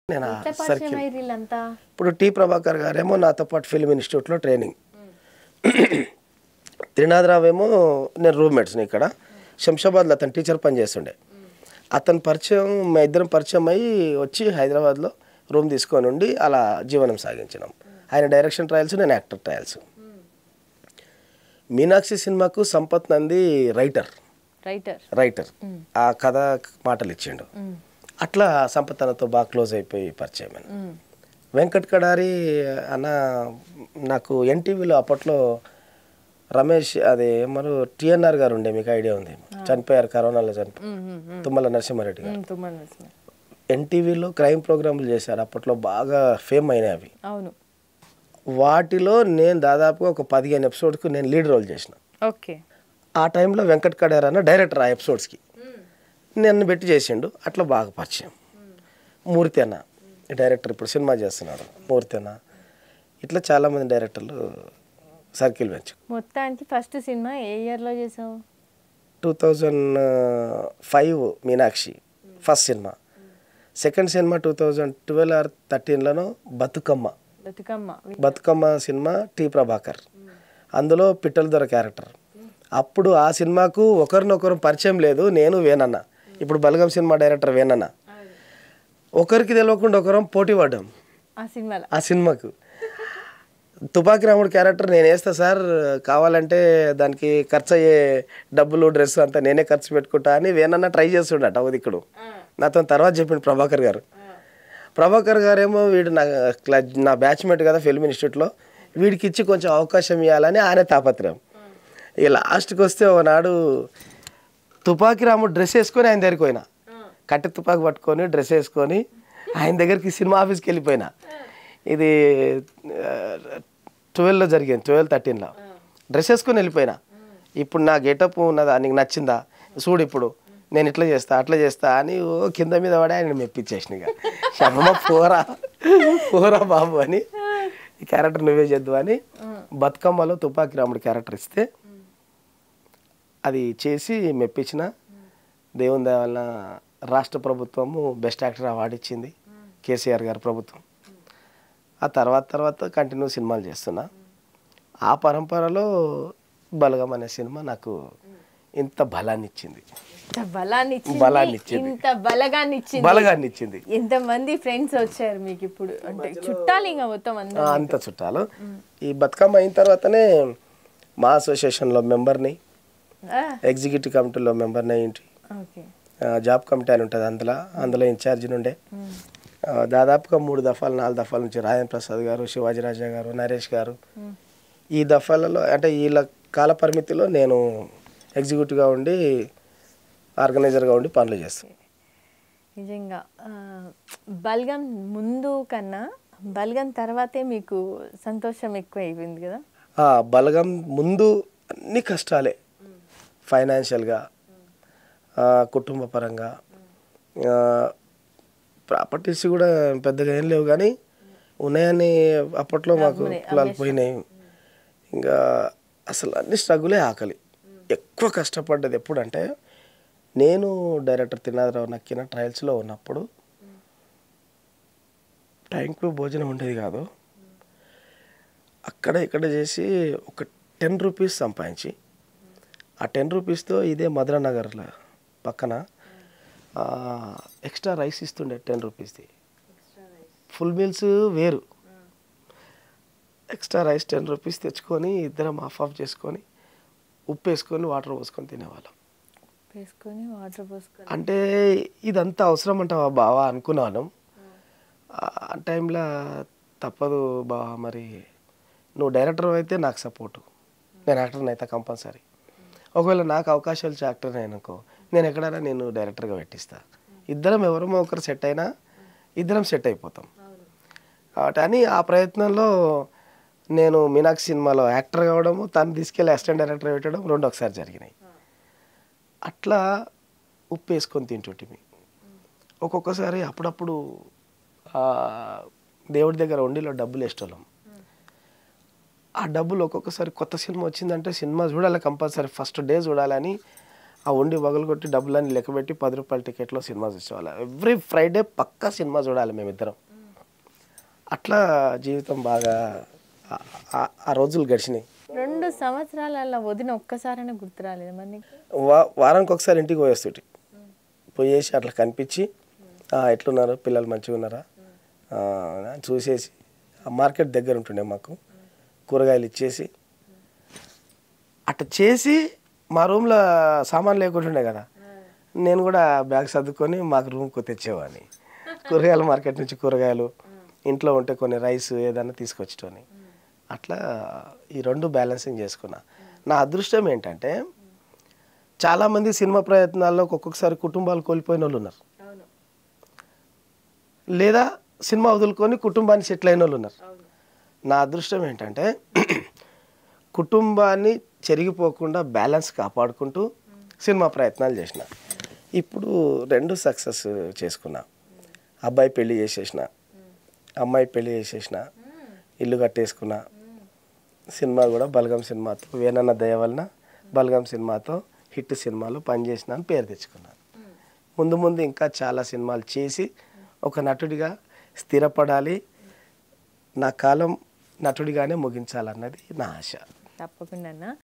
నేను ఆ ఎట్లా పరిచయం సర్కిల్ అయ్యారు వీళ్ళంతా ఇప్పుడు టి ప్రభాకర్ గారేమో నాతో పాటు ఫిల్మ్ ఇన్స్టిట్యూట్లో ట్రైనింగ్ త్రినాథరావు ఏమో నేను రూమ్మేట్స్ని ఇక్కడ శంషాబాద్లో అతను టీచర్ పని చేస్తుండే అతని పరిచయం మా ఇద్దరం పరిచయం అయ్యి వచ్చి హైదరాబాద్లో రూమ్ తీసుకొని ఉండి అలా జీవనం సాగించినాం ఆయన డైరెక్షన్ ట్రయల్స్ నేను యాక్టర్ ట్రయల్స్ మీనాక్షి సినిమాకు Sampath Nandi writer writer writer ఆ కథ మాటలు ఇచ్చిండు అట్లా సంపత్ అన్నతో బాగా క్లోజ్ అయిపోయి పరిచయం అయినా వెంకట్ కడారి అన్న నాకు ఎన్టీవీలో అప్పట్లో రమేష్ అదే ఏమన్నారు టిఎన్ఆర్ గారు ఉండే మీకు ఐడియా ఉంది చనిపోయారు కరోనాలో చనిపోయారు తుమ్మల నరసింహారెడ్డి గారు తుమ్మల నరసింహ. ఎన్టీవీలో క్రైమ్ ప్రోగ్రాములు చేశారు అప్పట్లో బాగా ఫేమ్ అయినాయి అవి అవును వాటిలో నేను దాదాపుగా ఒక పదిహేను ఎపిసోడ్కు నేను లీడ్ రోల్ చేసిన ఓకే ఆ టైంలో వెంకట్ కడారి అన్న డైరెక్టర్ ఆ ఎపిసోడ్స్కి నన్ను పెట్టి చేసిండు అట్లా బాగా పరిచయం మూర్తి అన్న డైరెక్టర్ ఇప్పుడు సినిమా చేస్తున్నాడు మూర్తి అన్న ఇట్లా చాలామంది డైరెక్టర్లు సర్కిల్ పెంచు మొత్తానికి ఫస్ట్ సినిమా ఏ ఇయర్ లో చేసావు two thousand five Meenakshi first సినిమా సెకండ్ సినిమా టూ థౌజండ్ ట్వెల్వ్ ఆర్ థర్టీన్లోనో బతుకమ్మ బతుకమ్మ బతుకమ్మ సినిమా టి ప్రభాకర్ అందులో పిట్టల దొర క్యారెక్టర్ అప్పుడు ఆ సినిమాకు ఒకరినొకరు పరిచయం లేదు నేను వేనన్న ఇప్పుడు బలగం సినిమా డైరెక్టర్ వేనన్న ఒకరికి తెలియకుండా ఒకరం పోటీ పడ్డాం ఆ సినిమాలో ఆ సినిమాకు తుపాకి రాముడు క్యారెక్టర్ నేను వేస్తా సార్ కావాలంటే దానికి ఖర్చు అయ్యే డబ్బులు డ్రెస్ అంతా నేనే ఖర్చు పెట్టుకుంటా అని వేనన్న ట్రై చేస్తుండట ఒక దిక్కుడు నాతో తర్వాత చెప్పిండు ప్రభాకర్ గారు ప్రభాకర్ గారేమో వీడు నా క్లా- నా బ్యాచ్మేట్ కదా ఫిల్మ్ ఇన్స్టిట్యూట్లో వీడికి ఇచ్చి కొంచెం అవకాశం ఇవ్వాలని ఆయన తాపత్రయం ఇక లాస్ట్కి వస్తే ఒకనాడు తుపాకి రాముడు డ్రెస్ వేసుకొని ఆయన దగ్గరికి పోయినా కట్టె తుపాకి పట్టుకొని డ్రెస్ వేసుకొని ఆయన దగ్గరికి సినిమా ఆఫీస్కి వెళ్ళిపోయినా ఇది ట్వెల్వ్లో జరిగింది ట్వెల్వ్ థర్టీన్లో డ్రెస్ వేసుకొని వెళ్ళిపోయినా ఇప్పుడు నా గెటప్ ఉన్నదా నీకు నచ్చిందా చూడు ఇప్పుడు నేను ఇట్లా చేస్తా అట్లా చేస్తా అని ఓ కింద మీద పడి ఆయన మెప్పించేసిన ఇక శర్మ పోరా పోరా బాబు అని ఈ క్యారెక్టర్ నువ్వే చేద్దు అని బతుకమ్మలో తుపాకి రాముడు క్యారెక్టర్ ఇస్తే అది చేసి మెప్పించిన దేవుని దయ వలన రాష్ట్ర ప్రభుత్వము బెస్ట్ యాక్టర్ అవార్డు ఇచ్చింది కేసీఆర్ గారి ప్రభుత్వం ఆ తర్వాత తర్వాత కంటిన్యూ సినిమాలు చేస్తున్నా ఆ పరంపరలో బలగం అనే సినిమా నాకు ఇంత బలాన్ని ఇచ్చింది ఇంత బలాన్ని బలాన్ని ఇచ్చింది ఇచ్చింది. ఇంత బలగాన్ని ఇచ్చింది బలగాన్ని ఇచ్చింది ఎంత మంది ఫ్రెండ్స్ వచ్చారు మీకు ఇప్పుడు అంటే చుట్టాలు ఇంకా మొత్తం ఆ, అందరూ అంత చుట్టాలు ఈ బతుకమ్మ అయిన తర్వాతనే మా అసోసియేషన్లో మెంబర్ని ఆ, ఎగ్జిక్యూటివ్ కమిటీలో మెంబర్ని ఏంటి ఓకే జాబ్ కమిటీ అని ఉంటుంది అందులో అందులో ఇన్ఛార్జ్ నుండే ఆ, దాదాపుగా మూడు దఫాలు నాలుగు దఫాల నుంచి రాజేంద్ర ప్రసాద్ గారు శివాజీ రాజా గారు నరేష్ గారు ఈ దఫాలలో అంటే వీళ్ళ కాల పరిమితిలో నేను ఎగ్జిక్యూటివ్గా ఉండి ఆర్గనైజర్గా ఉండి పనులు చేస్తాను నిజంగా ఆ, బల్గం ముందు కన్నా బల్గం తర్వాతే మీకు సంతోషం ఎక్కువ అయిపోయింది కదా ఆ, బలగం ముందు అన్ని కష్టాలే ఫైనాన్షియల్గా ఆ, కుటుంబ పరంగా ప్రాపర్టీస్ కూడా పెద్దగా ఏం లేవు కానీ ఉన్నాయని అప్పట్లో మాకు పొలాలు పోయినాయి ఇంకా అసలు అన్ని స్ట్రగులే ఆకలి ఎక్కువ కష్టపడ్డది ఎప్పుడంటే నేను డైరెక్టర్ తినాదరావు నక్కిన ట్రయల్స్లో ఉన్నప్పుడు టైంకు భోజనం ఉండేది కాదు అక్కడ ఇక్కడ చేసి ఒక టెన్ రూపీస్ సంపాదించి ఆ టెన్ రూపీస్తో ఇదే మధురానగర్లో పక్కన ఆ, ఎక్స్ట్రా రైస్ ఇస్తుండే టెన్ రూపీస్ది ఫుల్ మీల్స్ వేరు ఎక్స్ట్రా రైస్ టెన్ రూపీస్ తెచ్చుకొని ఇద్దరం ఆఫ్ ఆఫ్ చేసుకొని ఉప్పు వేసుకొని వాటర్ పోసుకొని తినేవాళ్ళం వేసుకొని వాటర్ పోసుకొని అంటే ఇదంతా అవసరం అంటావా బావా అనుకున్నాను ఆ టైంలో తప్పదు బావా మరి నువ్వు డైరెక్టర్ అయితే నాకు సపోర్టు నేను యాక్టర్ని అయితే కంపల్సరీ ఒకవేళ నాకు అవకాశాలు ఇచ్చే యాక్టర్ అనుకో నేను ఎక్కడైనా నేను డైరెక్టర్గా పెట్టిస్తా ఇద్దరం ఎవరమో ఒకరు సెట్ అయినా ఇద్దరం సెట్ అయిపోతాం కాబట్టి అని ఆ ప్రయత్నంలో నేను మీనాక్షి సినిమాలో యాక్టర్ కావడము తను తీసుకెళ్ళి అసిస్టెంట్ డైరెక్టర్ పెట్టడం రెండు ఒకసారి జరిగినాయి అట్లా ఉప్పు వేసుకొని తింటుంటిమి ఒక్కొక్కసారి అప్పుడప్పుడు ఆ, దేవుడి దగ్గర ఉండిలో డబ్బులు వేసేటోళ్ళం ఆ డబ్బులు ఒక్కొక్కసారి కొత్త సినిమా వచ్చిందంటే సినిమా చూడాలి కంపల్సరీ ఫస్ట్ డే చూడాలని ఆ ఉండి వగలగొట్టి డబ్బులన్నీ లెక్కబెట్టి పది రూపాయల టికెట్లో సినిమా చూసేవాళ్ళం ఎవ్రీ ఫ్రైడే పక్కా సినిమా చూడాలి మేమిద్దరం అట్లా జీవితం బాగా ఆ- ఆ- ఆ రోజులు గడిచినాయి రెండు సంవత్సరాల వదిన ఒక్కసారైనా గుర్తు రాలేదు మరి నీకు వా వారానికి ఒకసారి ఇంటికి పోయేస్తుంటి పోయేసి అట్లా కనిపించి "ఆ, ఎట్లున్నారు పిల్లలు మంచిగా ఉన్నారా ఆ, అని చూసేసి ఆ మార్కెట్ దగ్గర ఉంటుండే మాకు కూరగాయలు ఇచ్చేసి అట్లా చేసి మా రూమ్లో సామాన్ లేకుంటుండే కదా నేను కూడా బ్యాగ్ సర్దుకొని మాకు రూమ్కి తెచ్చేవాడిని కూరగాయల మార్కెట్ నుంచి కూరగాయలు ఇంట్లో ఉంటే కొన్ని రైస్ ఏదైనా తీసుకొచ్చేటోని అట్లా ఈ రెండు బ్యాలెన్సింగ్ చేసుకున్నా నా అదృష్టం ఏంటంటే చాలామంది సినిమా ప్రయత్నాల్లో ఒక్కొక్కసారి కుటుంబాలు కోల్పోయిన వాళ్ళు ఉన్నారు లేదా సినిమా వదులుకొని కుటుంబాన్ని సెటిల్ అయిన వాళ్ళు ఉన్నారు నా అదృష్టం ఏంటంటే కుటుంబాన్ని చెరిగిపోకుండా బ్యాలెన్స్ కాపాడుకుంటూ సినిమా ప్రయత్నాలు చేసిన ఇప్పుడు రెండు సక్సెస్ చేసుకున్నా అబ్బాయి పెళ్లి చేసేసిన అమ్మాయి పెళ్లి చేసేసిన ఇల్లు కట్టేసుకున్నా సినిమా కూడా బలగం సినిమాతో వేనన్న దయ వలన బలగం సినిమాతో హిట్ సినిమాలు పనిచేసిన అని పేరు తెచ్చుకున్నాను ముందు ముందు ఇంకా చాలా సినిమాలు చేసి ఒక నటుడిగా స్థిరపడాలి నా కాలం నటుడిగానే ముగించాలన్నది నా ఆశ తప్పకుండా అన్న